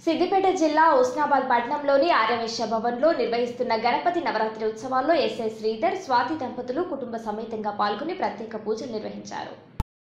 సిద్దిపేట జిల్లా ఉస్నాబాద్ పట్టణంలోని ఆర్యవేశ్య భవన్లో నిర్వహిస్తున్న గణపతి నవరాత్రి ఉత్సవాల్లో ఎస్ఐ శ్రీధర్ స్వాతి దంపతులు కుటుంబ సమేతంగా పాల్గొని ప్రత్యేక పూజలు నిర్వహించారు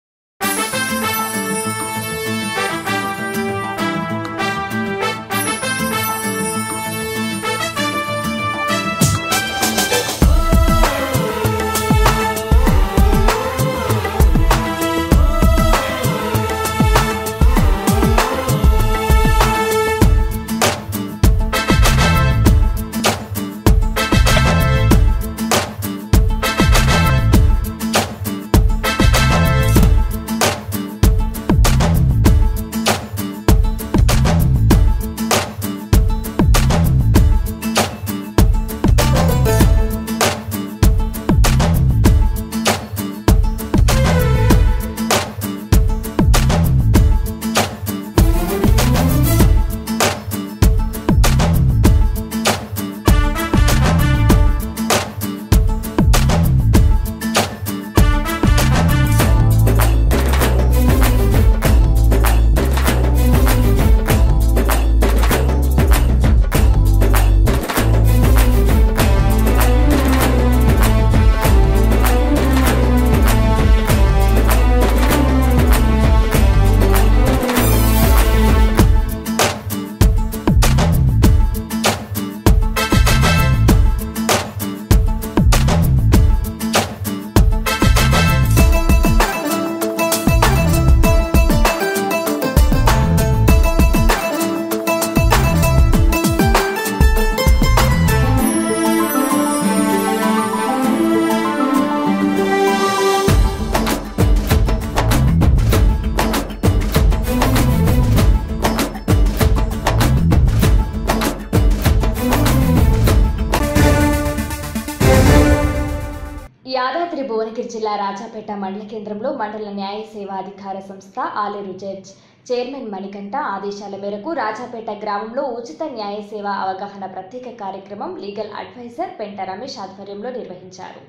యాదాద్రి భువనగిరి జిల్లా రాజాపేట మండల కేంద్రంలో మండల న్యాయ సేవా అధికార సంస్థ ఆలేరు జడ్జ్ చైర్మన్ మణికంఠ ఆదేశాల మేరకు రాజాపేట గ్రామంలో ఉచిత న్యాయ సేవ అవగాహన ప్రత్యేక కార్యక్రమం లీగల్ అడ్వైజర్ పెంట రమేష్ ఆధ్వర్యంలో నిర్వహించారు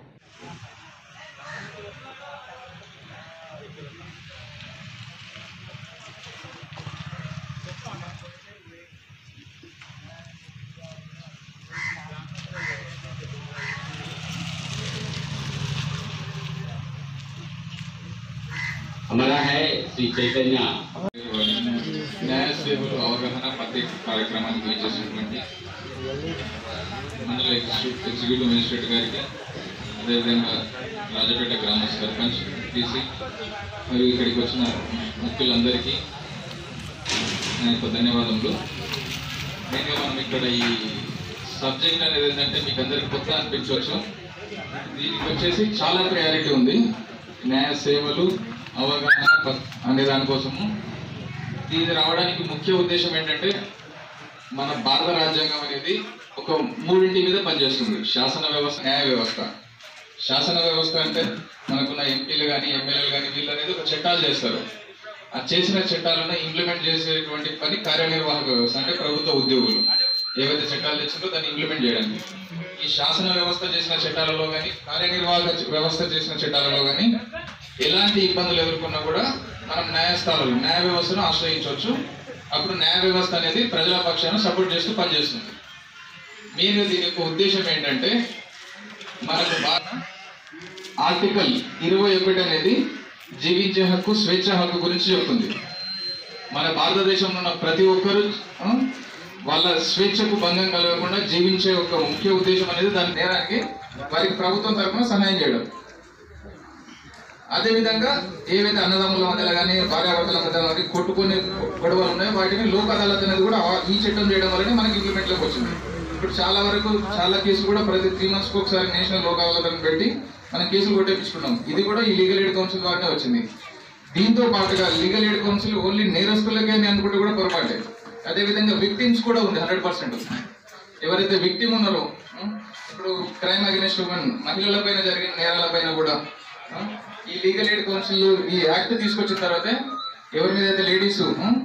हमारा है श्री चैतन्य న్యాయ సేవలు అవగాహన ప్రత్యేక కార్యక్రమానికి విచ్చేసినటువంటి మండల ఎగ్జిక్యూ- ఎగ్జిక్యూటివ్ మేజిస్ట్రేట్ గారికి అదేవిధంగా రాజపేట గ్రామ సర్పంచ్ టీసీ మరియు ఇక్కడికి వచ్చిన ముఖ్యులందరికీ నా యొక్క ధన్యవాదములు మెయిన్గా మనం ఇక్కడ ఈ సబ్జెక్ట్ అనేది ఏంటంటే మీకు అందరికి కొత్త అనిపించవచ్చు దీనికి వచ్చేసి చాలా ప్రయారిటీ ఉంది న్యాయ సేవలు అవగాహన ప- అనే దానికోసము దీని రావడానికి ముఖ్య ఉద్దేశం ఏంటంటే మన భారత రాజ్యాంగం అనేది ఒక మూడింటి మీద పనిచేస్తుంది శాసన వ్యవస్థ న్యాయ వ్యవస్థ శాసన వ్యవస్థ అంటే మనకున్న ఎంపీలు కానీ ఎమ్మెల్యేలు కానీ వీళ్ళు అనేది ఒక చట్టాలు చేస్తారు ఆ చేసిన చట్టాలను ఇంప్లిమెంట్ చేసేటువంటి పని కార్యనిర్వాహక వ్యవస్థ అంటే ప్రభుత్వ ఉద్యోగులు ఏవైతే చట్టాలు తెచ్చిందో దాన్ని ఇంప్లిమెంట్ చేయడానికి ఈ శాసన వ్యవస్థ చేసిన చట్టాలలో కానీ కార్యనిర్వాహక చ- వ్యవస్థ చేసిన చట్టాలలో కానీ ఎలాంటి ఇబ్బందులు ఎదుర్కొన్నా కూడా మనం న్యాయస్థానాలు న్యాయ వ్యవస్థను ఆశ్రయించవచ్చు అప్పుడు న్యాయ వ్యవస్థ అనేది ప్రజల పక్షాన సపోర్ట్ చేస్తూ పనిచేస్తుంది మీరు దీని యొక్క ఉద్దేశం ఏంటంటే మనకు బాగా ఆర్టికల్ ఇరవై ఒకటి అనేది జీవించే హక్కు స్వేచ్ఛ హక్కు గురించి చెప్తుంది మన భారతదేశంలో ఉన్న ప్రతి ఒక్కరూ ఆ, వాళ్ళ స్వేచ్ఛకు భంగం కలగకుండా జీవించే ఒక ముఖ్య ఉద్దేశం అనేది దాని నేరానికి వారికి ప్రభుత్వం తరఫున సహాయం చేయడం అదేవిధంగా ఏవైతే అన్నదమ్ముల మధ్యలో కానీ భార్యాభర్తల మధ్యలో కానీ కొట్టుకునే గొడవలు ఉన్నాయో వాటిని లోక్ అదాలత్ అనేది కూడా ఆ- ఈ చట్టం చేయడం వల్లనే మనకి ఇంప్లిమెంట్ లోకి వచ్చింది ఇప్పుడు చాలా వరకు చాలా కేసులు కూడా ప్రతి త్రీ మంత్స్కి ఒకసారి నేషనల్ లోక్ అదాలత్ పెట్టి మనం కేసులు కొట్టేపించుకున్నాం ఇది కూడా ఈ లీగల్ ఎయిడ్ కౌన్సిల్ ద్వారానే వచ్చింది దీంతో పాటుగా లీగల్ ఎయిడ్ కౌన్సిల్ ఓన్లీ నేరస్తులకే అని అనుకుంటే కూడా పొరపాటే అదేవిధంగా విక్టిమ్స్ కూడా ఉంది హండ్రెడ్ పర్సెంట్ ఎవరైతే విక్టిమ్ ఉన్నారో ఆ, ఇప్పుడు క్రైమ్ అగెనిస్ట్ ఉమెన్ మహిళలపైన జరిగిన నేరాలపైన కూడా ఆ, ఈ లీగల్ ఎయిడ్ కౌన్సిల్ ఈ యాక్ట్ తీసుకొచ్చిన తర్వాత ఎవరి మీద అయితే లేడీస్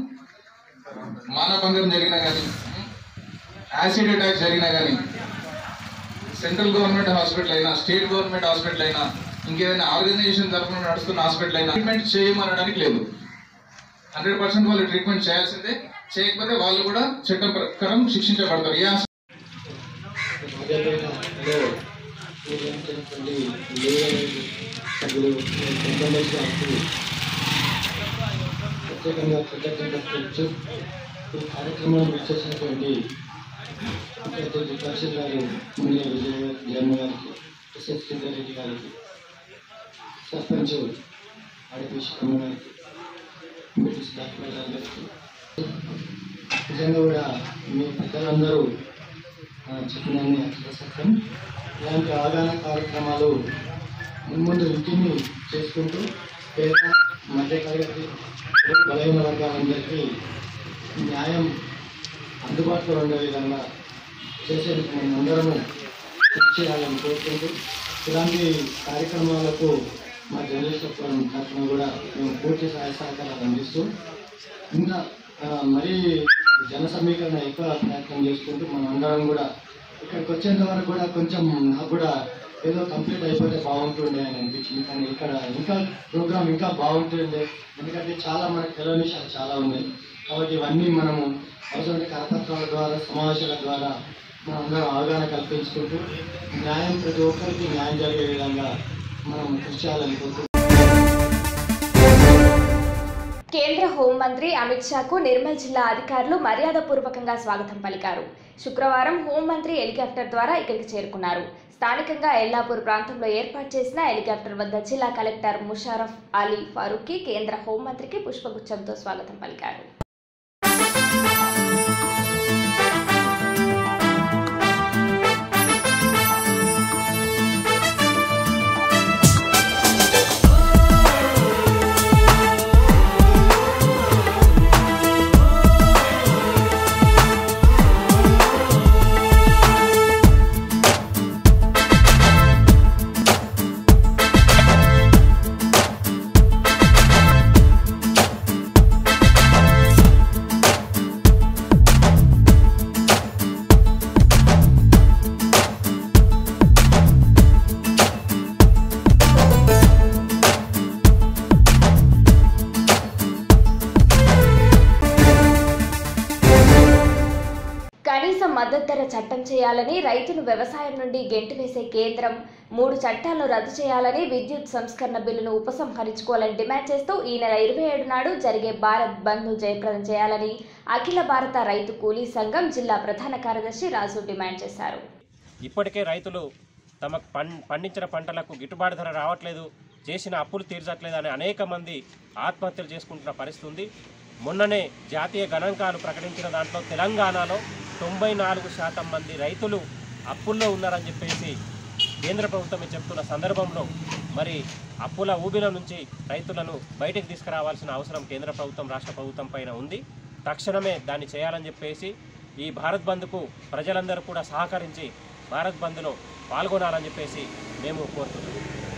మానభంగం జరిగినా కానీ యాసిడ్ అటాక్ జరిగినా కానీ సెంట్రల్ గవర్నమెంట్ హాస్పిటల్ అయినా స్టేట్ గవర్నమెంట్ హాస్పిటల్ అయినా ఇంకేదైనా ఆర్గనైజేషన్ తరఫున నడుస్తున్న హాస్పిటల్ అయినా ట్రీట్మెంట్ చేయమనడానికి లేదు హండ్రెడ్ పర్సెంట్ వాళ్ళు ట్రీట్మెంట్ చేయాల్సిందే చేయకపోతే వాళ్ళు కూడా చట్టం ప్రకారం శిక్షించబడతారు ఏ ఆశ- రాజాపేటలో నిర్వహించినటువంటి లేఅవుట్ సభ్యులు కొంతమంది గారికి ప్రత్యేకంగా కృతజ్ఞతలు తెలుపుతూ ఈ కార్యక్రమాన్ని విచ్చేసినటువంటి ముఖ్య కాశీర్ గారు మునియ విజయ జన్మ గారికి ఎస్ఎస్ రెడ్డి గారికి సర్పంచ్ అడిపేష్ కమ్మ గారికి బ్రిటిష్ డాక్టర్ గారికి నిజంగా కూడా మీ పెద్దలందరూ ఆ, చెప్పినన్ని అక్షర సత్యం ఇలాంటి అవగాహన కార్యక్రమాలు ముందు ఇంటిని చేసుకుంటూ పేద మధ్యతరగతి బలహీన వర్గాలందరికీ న్యాయం అందుబాటులో ఉండే విధంగా చేసేందుకు మేము అందరము కృషి చేయాలని కోరుకుంటూ ఇలాంటి కార్యక్రమాలకు మా జర్నలిస్ట్ ఫోరం తరఫున కూడా మేము పూర్తి సహాయ సహకారాలు అందిస్తూ ఇంకా ఆ, మరీ జన సమీకరణ ఎక్కువ ప్రయత్నం చేసుకుంటూ మనం అందరం కూడా ఇక్కడికి వచ్చేంత వరకు కూడా కొంచెం నాకు కూడా ఏదో కంప్లీట్ అయిపోతే బాగుంటుండే అని అనిపించింది కానీ ఇక్కడ ఇంకా ప్రోగ్రామ్ ఇంకా బాగుంటుండే ఎందుకంటే చాలా మనకు తెలియని విషయాలు చాలా ఉన్నాయి కాబట్టి ఇవన్నీ మనము అవసరమైన కరపత్రాల ద్వారా సమావేశాల ద్వారా మనం అందరం అవగాహన కల్పించుకుంటూ న్యాయం ప్రతి ఒక్కరికి న్యాయం జరిగే విధంగా మనం కృషి చేయాలని కోరుకుంటున్నాం. కేంద్ర హోంమంత్రి అమిత్ షాకు నిర్మల్ జిల్లా అధికారులు మర్యాదపూర్వకంగా స్వాగతం పలికారు శుక్రవారం హోంమంత్రి హెలికాప్టర్ ద్వారా ఇక్కడికి చేరుకున్నారు స్థానికంగా ఎల్లాపూర్ ప్రాంతంలో ఏర్పాటు చేసిన హెలికాప్టర్ వద్ద జిల్లా కలెక్టర్ ముషారఫ్ అలీ ఫారూక్కి కేంద్ర హోంమంత్రికి పుష్పగుచ్చంతో స్వాగతం పలికారు కనీస మద్దతు ధర చట్టం చేయాలని రైతును వ్యవసాయం నుండి గెంటు వేసే కేంద్రం మూడు చట్టాలను రద్దు చేయాలని విద్యుత్ సంస్కరణ బిల్లును ఉపసంహరించుకోవాలని డిమాండ్ చేస్తూ ఈ నెల ఇరవై ఏడు నాడు జరిగే భారత్ బంద్ను జయప్రదం చేయాలని అఖిల భారత రైతు కూలీ సంఘం జిల్లా ప్రధాన కార్యదర్శి రాజు డిమాండ్ చేశారు ఇప్పటికే రైతులు తమ పం పండించిన పంటలకు గిట్టుబాటు ధర రావట్లేదు చేసిన అప్పులు తీర్చట్లేదు అని అనేక మంది ఆత్మహత్యలు చేసుకుంటున్న పరిస్థితి ఉంది మొన్ననే జాతీయ గణాంకాలు ప్రకటించిన దాంట్లో తెలంగాణలో తొంభై నాలుగు శాతం మంది రైతులు అప్పుల్లో ఉన్నారని చెప్పేసి కేంద్ర ప్రభుత్వమే చెప్తున్న సందర్భంలో మరి అప్పుల ఊబిల నుంచి రైతులను బయటకు తీసుకురావాల్సిన అవసరం కేంద్ర ప్రభుత్వం రాష్ట్ర ప్రభుత్వం పైన ఉంది తక్షణమే దాన్ని చేయాలని చెప్పేసి ఈ భారత్ బంద్కు ప్రజలందరూ కూడా సహకరించి భారత్ బంద్లో పాల్గొనాలని చెప్పేసి మేము కోరుతున్నాం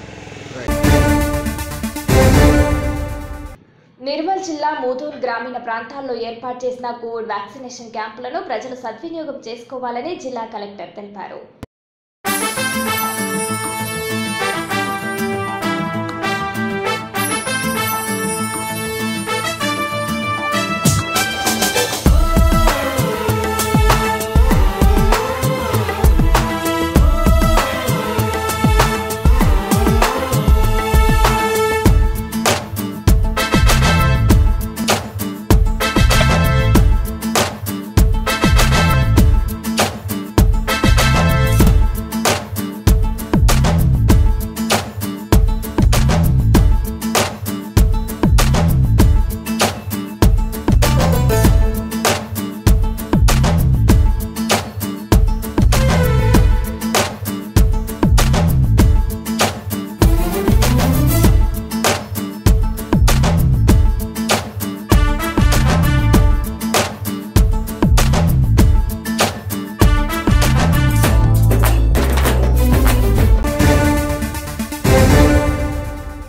నిర్మల్ జిల్లా మూదూరు గ్రామీణ ప్రాంతాల్లో ఏర్పాటు చేసిన కోవిడ్ వ్యాక్సినేషన్ క్యాంపులను ప్రజలు సద్వినియోగం చేసుకోవాలని జిల్లా కలెక్టర్ తెలిపారు